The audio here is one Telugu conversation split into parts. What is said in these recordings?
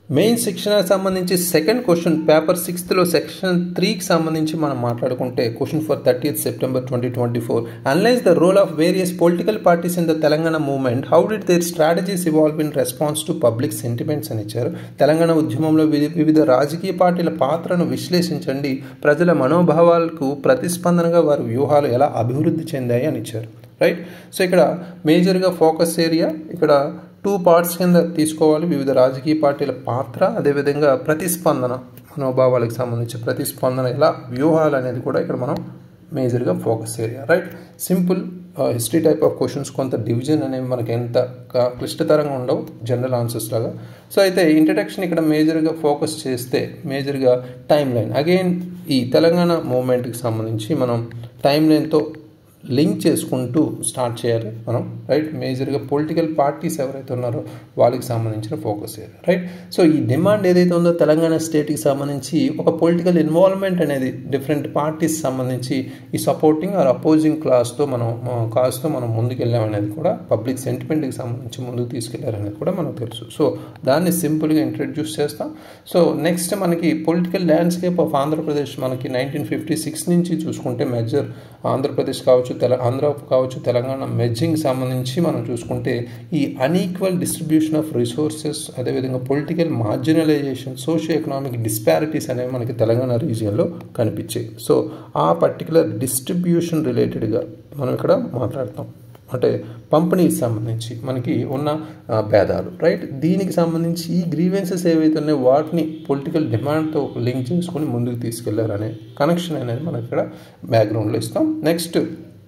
మెయిన్ సెక్షన్ సంబంధించి సెకండ్ క్వశ్చన్ పేపర్ సిక్స్త్లో సెక్షన్ త్రీకి సంబంధించి మనం మాట్లాడుకుంటే question for thirtieth September twenty twenty four analyse the role of various political parties in the Telangana movement how did their strategies evolve in response to public sentiments అని ఇచ్చారు తెలంగాణ ఉద్యమంలో వివిధ రాజకీయ పార్టీల పాత్రను విశ్లేషించండి ప్రజల మనోభావాలకు ప్రతిస్పందనగా వారి వ్యూహాలు ఎలా అభివృద్ధి చెందాయి అని ఇచ్చారు రైట్ సో ఇక్కడ మేజర్గా ఫోకస్ ఏరియా ఇక్కడ టూ పార్ట్స్ కింద తీసుకోవాలి వివిధ రాజకీయ పార్టీల పాత్ర అదేవిధంగా ప్రతిస్పందన మనోభావాలకు సంబంధించి ప్రతిస్పందన ఎలా వ్యూహాలు అనేది కూడా ఇక్కడ మనం మేజర్గా focus area right simple history type of questions కొంత డివిజన్ అనేవి మనకి ఎంత క్లిష్టతరంగా ఉండవు జనరల్ ఆన్సర్స్ లాగా సో అయితే ఇంట్రడక్షన్ ఇక్కడ మేజర్గా ఫోకస్ చేస్తే మేజర్గా టైం లైన్ అగైన్ ఈ తెలంగాణ మూమెంట్కి సంబంధించి మనం టైం లైన్తో లింక్ చేసుకుంటూ స్టార్ట్ చేయాలి మనం రైట్ మేజర్గా పొలిటికల్ పార్టీస్ ఎవరైతే ఉన్నారో వాళ్ళకి సంబంధించిన ఫోకస్ చేయాలి రైట్ సో ఈ డిమాండ్ ఏదైతే ఉందో తెలంగాణ స్టేట్కి సంబంధించి ఒక పొలిటికల్ ఇన్వాల్వ్మెంట్ అనేది డిఫరెంట్ పార్టీస్ సంబంధించి ఈ సపోర్టింగ్ ఆర్ అపోజింగ్ క్లాస్తో మనం కాస్తో మనం ముందుకెళ్ళామనేది కూడా పబ్లిక్ సెంటిమెంట్కి సంబంధించి ముందుకు తీసుకెళ్లారనేది కూడా మనకు తెలుసు సో దాన్ని సింపుల్గా ఇంట్రడ్యూస్ చేస్తాం సో నెక్స్ట్ మనకి పొలిటికల్ ల్యాండ్స్కేప్ ఆఫ్ ఆంధ్రప్రదేశ్ మనకి నైన్టీన్ ఫిఫ్టీ సిక్స్ నుంచి చూసుకుంటే మెజర్ ఆంధ్రప్రదేశ్ కావచ్చు తెల ఆంధ్ర కావచ్చు తెలంగాణ మెర్జింగ్ సంబంధించి మనం చూసుకుంటే ఈ అన్ఈక్వల్ డిస్ట్రిబ్యూషన్ ఆఫ్ రిసోర్సెస్ అదేవిధంగా political marginalisation socio economic disparities అనేవి మనకి తెలంగాణ రీజియన్లో కనిపించాయి సో ఆ పర్టికులర్ డిస్ట్రిబ్యూషన్ రిలేటెడ్గా మనం ఇక్కడ మాట్లాడతాం అంటే పంపిణీకి సంబంధించి మనకి ఉన్న భేదాలు రైట్ దీనికి సంబంధించి ఈ గ్రీవెన్సెస్ ఏవైతే ఉన్నాయో వాటిని పొలిటికల్ డిమాండ్తో లింక్ చేసుకొని ముందుకు తీసుకెళ్లారనే కనెక్షన్ అనేది మనం ఇక్కడ బ్యాక్గ్రౌండ్లో ఇస్తాం next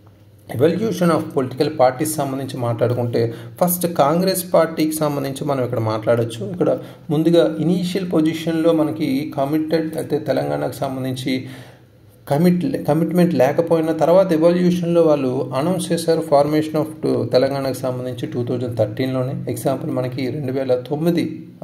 evolution of political parties సంబంధించి మాట్లాడుకుంటే ఫస్ట్ కాంగ్రెస్ పార్టీకి సంబంధించి మనం ఇక్కడ మాట్లాడచ్చు ఇక్కడ ముందుగా ఇనీషియల్ పొజిషన్లో మనకి కమిటెడ్ అయితే తెలంగాణకు సంబంధించి కమిట్ కమిట్మెంట్ లేకపోయినా తర్వాత ఎవల్యూషన్లో వాళ్ళు అనౌన్స్ చేశారు ఫార్మేషన్ ఆఫ్ తెలంగాణకు సంబంధించి టూ థౌజండ్ థర్టీన్లోనే ఎగ్జాంపుల్ మనకి రెండు వేల తొమ్మిది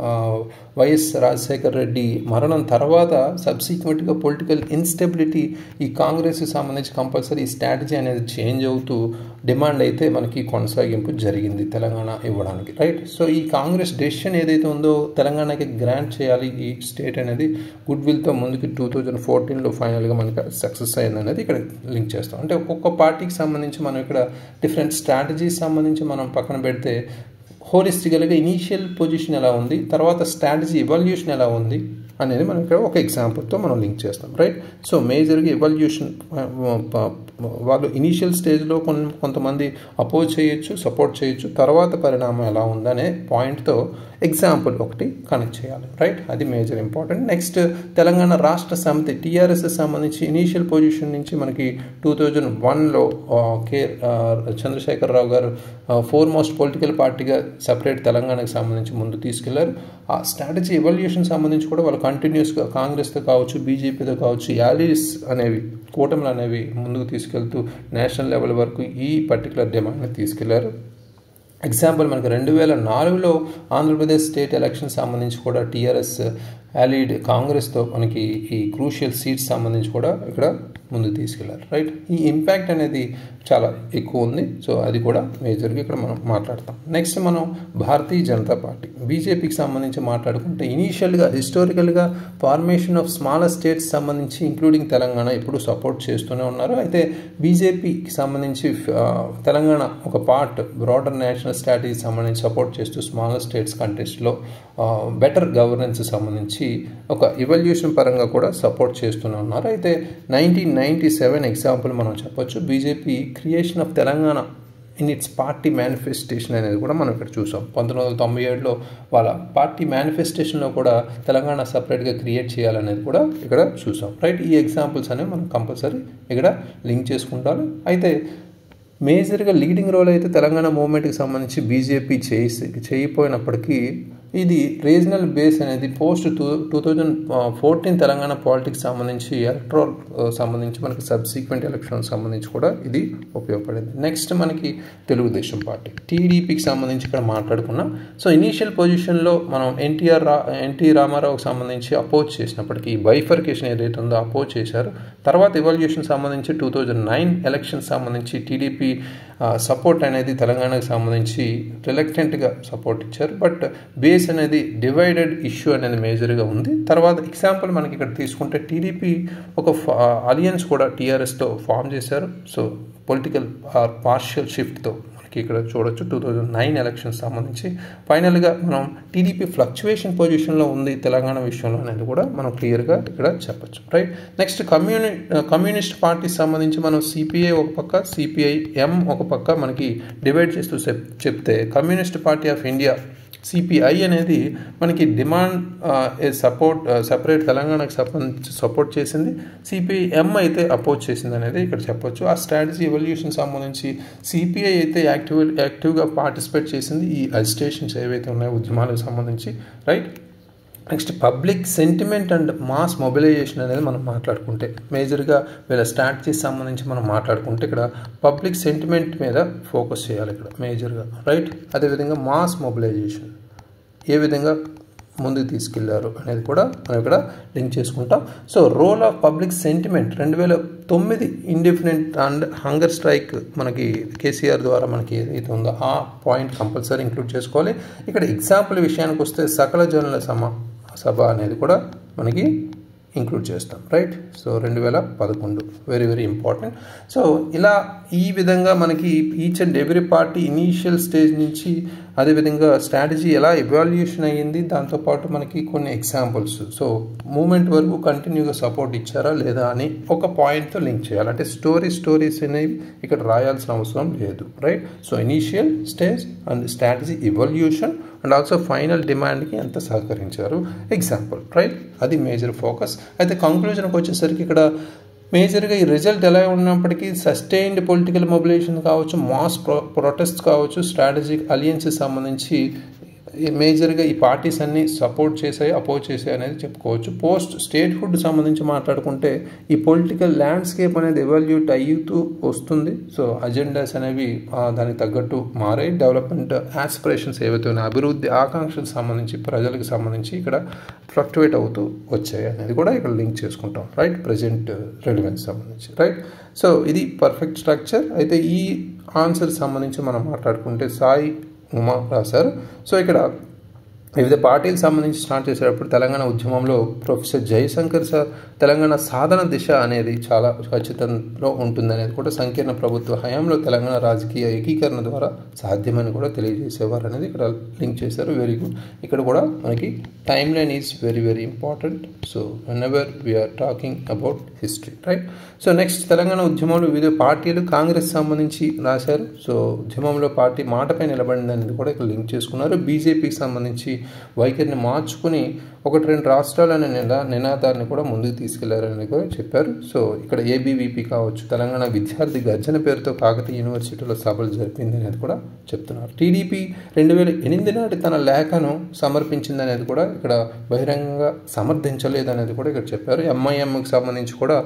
వైఎస్ రాజశేఖర్ రెడ్డి మరణం తర్వాత సబ్సిక్వెంట్గా పొలిటికల్ ఇన్స్టెబిలిటీ ఈ కాంగ్రెస్కి సంబంధించి కంపల్సరీ ఈ స్ట్రాటజీ అనేది చేంజ్ అవుతూ డిమాండ్ అయితే మనకి కొనసాగింపు జరిగింది తెలంగాణ ఇవ్వడానికి రైట్ సో ఈ కాంగ్రెస్ డెసిషన్ ఏదైతే ఉందో తెలంగాణకి గ్రాంట్ చేయాలి ఈ స్టేట్ అనేది గుడ్ విల్తో ముందుకి టూ థౌజండ్ ఫోర్టీన్లో ఫైనల్గా మనకి సక్సెస్ అయింది అనేది ఇక్కడ లింక్ చేస్తాం అంటే ఒక్కొక్క పార్టీకి సంబంధించి మనం ఇక్కడ డిఫరెంట్ స్ట్రాటజీస్ సంబంధించి మనం పక్కన పెడితే హోలిస్టికల్గా ఇనీషియల్ పొజిషన్ ఎలా ఉంది తర్వాత స్ట్రాటజీ ఇవల్యూషన్ ఎలా ఉంది అనేది మనం ఇక్కడ ఒక ఎగ్జాంపుల్తో మనం లింక్ చేస్తాం రైట్ సో మేజర్గా ఇవల్యూషన్ వాళ్ళు ఇనీషియల్ స్టేజ్లో కొన్ని కొంతమంది అపోజ్ చేయొచ్చు సపోర్ట్ చేయొచ్చు తర్వాత పరిణామం ఎలా ఉందనే పాయింట్తో ఎగ్జాంపుల్ ఒకటి కనెక్ట్ చేయాలి రైట్ అది major important next Telangana Rashtra Samithi TRS సంబంధించి ఇనీషియల్ పొజిషన్ నుంచి మనకి టూ థౌజండ్ వన్లో కే చంద్రశేఖరరావు గారు ఫోర్ మోస్ట్ పొలిటికల్ పార్టీగా సపరేట్ తెలంగాణకు సంబంధించి ముందు తీసుకెళ్లారు ఆ స్ట్రాటజీ ఎవల్యూషన్ సంబంధించి కూడా వాళ్ళు కంటిన్యూస్గా కాంగ్రెస్తో కావచ్చు బీజేపీతో కావచ్చు యాలీస్ అనేవి కూటమిలు అనేవి ముందుకు తీసుకెళ్తూ నేషనల్ లెవెల్ వరకు ఈ పర్టికులర్ డిమాండ్ని తీసుకెళ్లారు ఎగ్జాంపుల్ మనకి రెండు వేల నాలుగులో ఆంధ్రప్రదేశ్ స్టేట్ ఎలక్షన్ సంబంధించి కూడా టీఆర్ఎస్ అలీడ్ కాంగ్రెస్తో మనకి ఈ క్రూషియల్ సీట్స్ సంబంధించి కూడా ఇక్కడ ముందు తీసుకెళ్లారు రైట్ ఈ ఇంపాక్ట్ అనేది చాలా ఎక్కువ ఉంది సో అది కూడా మేజర్గా ఇక్కడ మనం మాట్లాడతాం నెక్స్ట్ మనం భారతీయ జనతా పార్టీ బీజేపీకి సంబంధించి మాట్లాడుకుంటే ఇనీషియల్గా హిస్టారికల్గా ఫార్మేషన్ ఆఫ్ స్మాలర్ స్టేట్స్ సంబంధించి ఇంక్లూడింగ్ తెలంగాణ ఇప్పుడు సపోర్ట్ చేస్తూనే ఉన్నారు అయితే బీజేపీకి సంబంధించి తెలంగాణ ఒక పార్ట్ బ్రాడర్ నేషనల్ స్ట్రాటజీ సంబంధించి సపోర్ట్ చేస్తూ స్మాలర్ స్టేట్స్ కంటెస్ట్లో బెటర్ గవర్నెన్స్ సంబంధించి ఒక ఇవల్యూషన్ పరంగా కూడా సపోర్ట్ చేస్తూనే ఉన్నారు అయితే నైన్టీన్ నైంటీ సెవెన్ ఎగ్జాంపుల్ మనం చెప్పొచ్చు BJP creation of Telangana in its party manifestation అనేది కూడా మనం ఇక్కడ చూసాం పంతొమ్మిది వందల తొంభై ఏడులో వాళ్ళ పార్టీ మేనిఫెస్టేషన్లో కూడా తెలంగాణ సపరేట్గా క్రియేట్ చేయాలనేది కూడా ఇక్కడ చూసాం రైట్ ఈ ఎగ్జాంపుల్స్ అనేవి మనం కంపల్సరీ ఇక్కడ లింక్ చేసుకుంటారు అయితే మేజర్గా లీడింగ్ రోల్ అయితే తెలంగాణ మూవ్మెంట్కి సంబంధించి బీజేపీ చేసి చేయకపోయినప్పటికీ ఇది రీజనల్ బేస్ అనేది post two two thousand fourteen Telangana politics సంబంధించి ఎలక్ట్రాల్ సంబంధించి మనకి సబ్సీక్వెంట్ ఎలక్షన్ సంబంధించి కూడా ఇది ఉపయోగపడింది నెక్స్ట్ మనకి తెలుగుదేశం పార్టీ టీడీపీకి సంబంధించి ఇక్కడ మాట్లాడుకున్నాం సో ఇనీషియల్ పొజిషన్లో మనం ఎన్టీఆర్ రా ఎన్టీ రామారావుకి సంబంధించి అపోజ్ చేసినప్పటికీ ఈ బైఫర్కేషన్ ఏదైతే ఉందో అపోజ్ చేశారు తర్వాత ఇవాల్యుయేషన్ సంబంధించి టూ థౌజండ్ నైన్ ఎలక్షన్ సంబంధించి టీడీపీ సపోర్ట్ అనేది తెలంగాణకు సంబంధించి రిలక్టెంట్గా సపోర్ట్ ఇచ్చారు బట్ బేస్ అనేది డివైడెడ్ ఇష్యూ అనేది మేజర్గా ఉంది తర్వాత ఎగ్జాంపుల్ మనకి ఇక్కడ తీసుకుంటే టీడీపీ ఒక అలియన్స్ కూడా టీఆర్ఎస్తో ఫామ్ చేశారు సో పొలిటికల్ పార్షియల్ షిఫ్ట్తో మనకి ఇక్కడ చూడొచ్చు టూ థౌజండ్ నైన్ ఎలక్షన్స్ సంబంధించి ఫైనల్గా మనం టీడీపీ ఫ్లక్చువేషన్ పొజిషన్లో ఉంది తెలంగాణ విషయంలో అనేది కూడా మనం క్లియర్గా ఇక్కడ చెప్పొచ్చు right next communi communist party సంబంధించి మనం సిపిఐ ఒక పక్క సిపిఐ ఎం ఒక పక్క మనకి డివైడ్ చేస్తూ చెప్తే communist party of India CPI అనేది మనకి డిమాండ్ సపోర్ట్ సపరేట్ తెలంగాణకు సంబంధించి సపోర్ట్ చేసింది సిపిఎం అయితే అపోజ్ చేసింది అనేది ఇక్కడ చెప్పొచ్చు ఆ స్ట్రాటజీ ఎవల్యూషన్ సంబంధించి సిపిఐ అయితే యాక్టివ్ యాక్టివ్గా పార్టిసిపేట్ చేసింది ఈ అజిటేషన్స్ ఏవైతే ఉన్నాయో ఉద్యమాలకు సంబంధించి right next public sentiment and mass mobilisation అనేది మనం మాట్లాడుకుంటే మేజర్గా వీళ్ళ స్ట్రాటజీస్ సంబంధించి మనం మాట్లాడుకుంటే ఇక్కడ పబ్లిక్ సెంటిమెంట్ మీద ఫోకస్ చేయాలి ఇక్కడ మేజర్గా రైట్ అదేవిధంగా మాస్ మొబిలైజేషన్ ఏ విధంగా ముందుకు తీసుకెళ్లారు అనేది కూడా మనం ఇక్కడ లింక్ చేసుకుంటాం so role of public sentiment రెండు వేల తొమ్మిది ఇండిఫినెంట్ అండ్ హంగర్ స్ట్రైక్ మనకి కేసీఆర్ ద్వారా మనకి ఏదైతే ఉందో ఆ పాయింట్ కంపల్సరీ ఇంక్లూడ్ చేసుకోవాలి ఇక్కడ ఎగ్జాంపుల్ విషయానికి వస్తే సకల జనుల సమ సభ అనేది కూడా మనకి ఇంక్లూడ్ చేస్తాం రైట్ సో రెండు వేల పదకొండు వెరీ వెరీ ఇంపార్టెంట్ సో ఇలా ఈ విధంగా మనకి each and every party initial stage నుంచి అదేవిధంగా స్ట్రాటజీ ఎలా ఎవాల్యుయేషన్ అయ్యింది దాంతోపాటు మనకి కొన్ని ఎగ్జాంపుల్స్ సో మూమెంట్ వరకు కంటిన్యూగా సపోర్ట్ ఇచ్చారా లేదా అని ఒక పాయింట్తో లింక్ చేయాలి అంటే స్టోరీ స్టోరీస్ అనేవి ఇక్కడ రాయాల్సిన అవసరం లేదు right so initial stage and strategy evolution and also final డిమాండ్కి ఎంత సహకరించారు ఎగ్జాంపుల్ రైట్ అది మేజర్ ఫోకస్ అయితే కంక్లూజన్కి వచ్చేసరికి ఇక్కడ మేజర్గా ఈ రిజల్ట్ ఎలా ఉన్నప్పటికీ సస్టైన్డ్ పొలిటికల్ మొబిలైజేషన్ కావచ్చు మాస్ ప్రో ప్రొటెస్ట్ కావచ్చు స్ట్రాటజిక్ అలియన్సెస్ సంబంధించి మేజర్గా ఈ పార్టీస్ అన్ని సపోర్ట్ చేసాయి అపోజ్ చేసాయి అనేది చెప్పుకోవచ్చు పోస్ట్ స్టేట్హుడ్ సంబంధించి మాట్లాడుకుంటే ఈ పొలిటికల్ ల్యాండ్స్కేప్ అనేది ఎవాల్యూట్ అయ్యుతూ వస్తుంది సో అజెండాస్ అనేవి దానికి తగ్గట్టు మారాయి డెవలప్మెంట్ ఆస్పిరేషన్స్ ఏవైతే ఉన్నాయో అభివృద్ధి ఆకాంక్షలకు సంబంధించి ప్రజలకు సంబంధించి ఇక్కడ ఫ్లక్చువేట్ అవుతూ వచ్చాయి అనేది కూడా ఇక్కడ లింక్ చేసుకుంటాం రైట్ ప్రజెంట్ రెలివెన్స్ సంబంధించి రైట్ సో ఇది పర్ఫెక్ట్ స్ట్రక్చర్ అయితే ఈ ఆన్సర్ సంబంధించి మనం మాట్లాడుకుంటే సాయి ఉమా రాశారు సో ఇక్కడ వివిధ పార్టీలకు సంబంధించి స్టార్ట్ చేసేటప్పుడు తెలంగాణ ఉద్యమంలో ప్రొఫెసర్ జయశంకర్ సార్ తెలంగాణ సాధన దిశ అనేది చాలా ఖచ్చితంలో ఉంటుందనేది కూడా సంకీర్ణ ప్రభుత్వ హయాంలో తెలంగాణ రాజకీయ ఏకీకరణ ద్వారా సాధ్యమని కూడా తెలియజేసేవారు అనేది ఇక్కడ లింక్ చేశారు వెరీ గుడ్ ఇక్కడ కూడా మనకి time line is very very important so whenever we are talking about history right so next Telangana ఉద్యమంలో వివిధ పార్టీలు కాంగ్రెస్ సంబంధించి రాశారు సో ఉద్యమంలో పార్టీ మాటపై నిలబడింది అనేది కూడా ఇక్కడ లింక్ చేసుకున్నారు బీజేపీకి సంబంధించి వైఖరిని మార్చుకుని ఒకటి రెండు రాష్ట్రాలు అనే నినా నినాదాన్ని కూడా ముందుకు తీసుకెళ్లారని కూడా చెప్పారు సో ఇక్కడ ఏబీవీపీ కావచ్చు తెలంగాణ విద్యార్థి గర్జన పేరుతో కాకతీయ యూనివర్సిటీలో సభలు జరిపింది అనేది కూడా చెప్తున్నారు టీడీపీ రెండు వేల ఎనిమిది నాటి తన లేఖను సమర్పించింది అనేది కూడా ఇక్కడ బహిరంగంగా సమర్థించలేదు అనేది కూడా ఇక్కడ చెప్పారు ఎంఐఎంకి సంబంధించి కూడా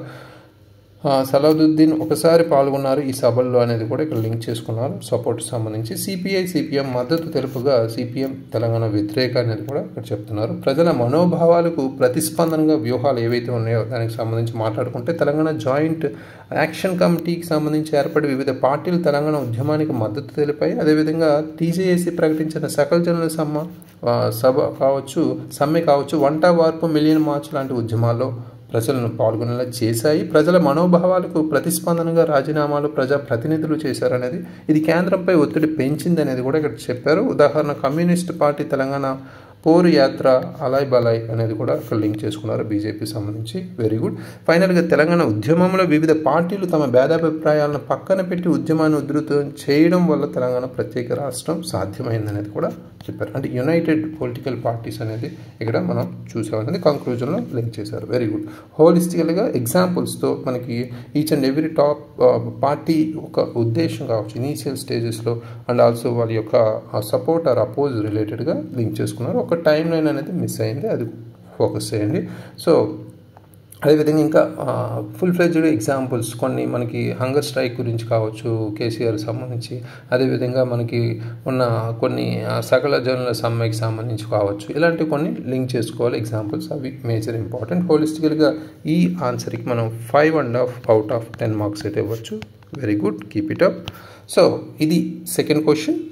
సలాదుద్దీన్ ఒకసారి పాల్గొన్నారు ఈ సభల్లో అనేది కూడా ఇక్కడ లింక్ చేసుకున్నారు సపోర్ట్ సంబంధించి సిపిఐ సిపిఎం మద్దతు తెలుపుగా సిపిఎం తెలంగాణ వ్యతిరేక అనేది కూడా ఇక్కడ చెప్తున్నారు ప్రజల మనోభావాలకు ప్రతిస్పందనగా వ్యూహాలు ఏవైతే ఉన్నాయో దానికి సంబంధించి మాట్లాడుకుంటే తెలంగాణ జాయింట్ యాక్షన్ కమిటీకి సంబంధించి ఏర్పడి వివిధ పార్టీలు తెలంగాణ ఉద్యమానికి మద్దతు తెలిపాయి అదేవిధంగా టీజేఏసీ ప్రకటించిన సకల జనుల సమ్మ సభ కావచ్చు సమ్మె కావచ్చు వంట వార్పు మిలియన్ మార్చ్ లాంటి ఉద్యమాల్లో ప్రజలను పాల్గొనేలా చేశాయి ప్రజల మనోభావాలకు ప్రతిస్పందనగా రాజీనామాలు ప్రజా ప్రతినిధులు చేశారనేది ఇది కేంద్రంపై ఒత్తిడి పెంచింది అనేది కూడా ఇక్కడ చెప్పారు ఉదాహరణ కమ్యూనిస్ట్ పార్టీ తెలంగాణ పోరు యాత్ర అలాయ్ బలాయ్ అనేది కూడా ఇక్కడ లింక్ చేసుకున్నారు బీజేపీ సంబంధించి వెరీ గుడ్ ఫైనల్గా తెలంగాణ ఉద్యమంలో వివిధ పార్టీలు తమ భేదాభిప్రాయాలను పక్కన పెట్టి ఉద్యమాన్ని ఉధృతం చేయడం వల్ల తెలంగాణ ప్రత్యేక రాష్ట్రం సాధ్యమైందనేది కూడా చెప్పారు అంటే యునైటెడ్ పొలిటికల్ పార్టీస్ అనేది ఇక్కడ మనం చూసామనేది కంక్లూజన్లో లింక్ చేశారు వెరీ గుడ్ హోలిస్టికల్గా ఎగ్జాంపుల్స్తో మనకి each and every top party ఒక ఉద్దేశం కావచ్చు ఇనీషియల్ స్టేజెస్లో అండ్ ఆల్సో వాళ్ళ యొక్క సపోర్ట్ ఆర్ అపోజ్ రిలేటెడ్గా లింక్ చేసుకున్నారు ఒక టైం లైన్ అనేది మిస్ అయింది అది ఫోకస్ చేయండి సో అదేవిధంగా ఇంకా ఫుల్ ఫ్లెడ్జ్డ్ ఎగ్జాంపుల్స్ కొన్ని మనకి హంగర్ స్ట్రైక్ గురించి కావచ్చు కేసీఆర్ సంబంధించి అదేవిధంగా మనకి ఉన్న కొన్ని సకల జనుల సమ్మెకి సంబంధించి కావచ్చు ఇలాంటి కొన్ని లింక్ చేసుకోవాలి ఎగ్జాంపుల్స్ అవి మేజర్ ఇంపార్టెంట్ హోలిస్టికల్గా ఈ ఆన్సర్కి మనం five and half out of ten marks అయితే ఇవ్వచ్చు very good keep it up so ఇది సెకండ్ క్వశ్చన్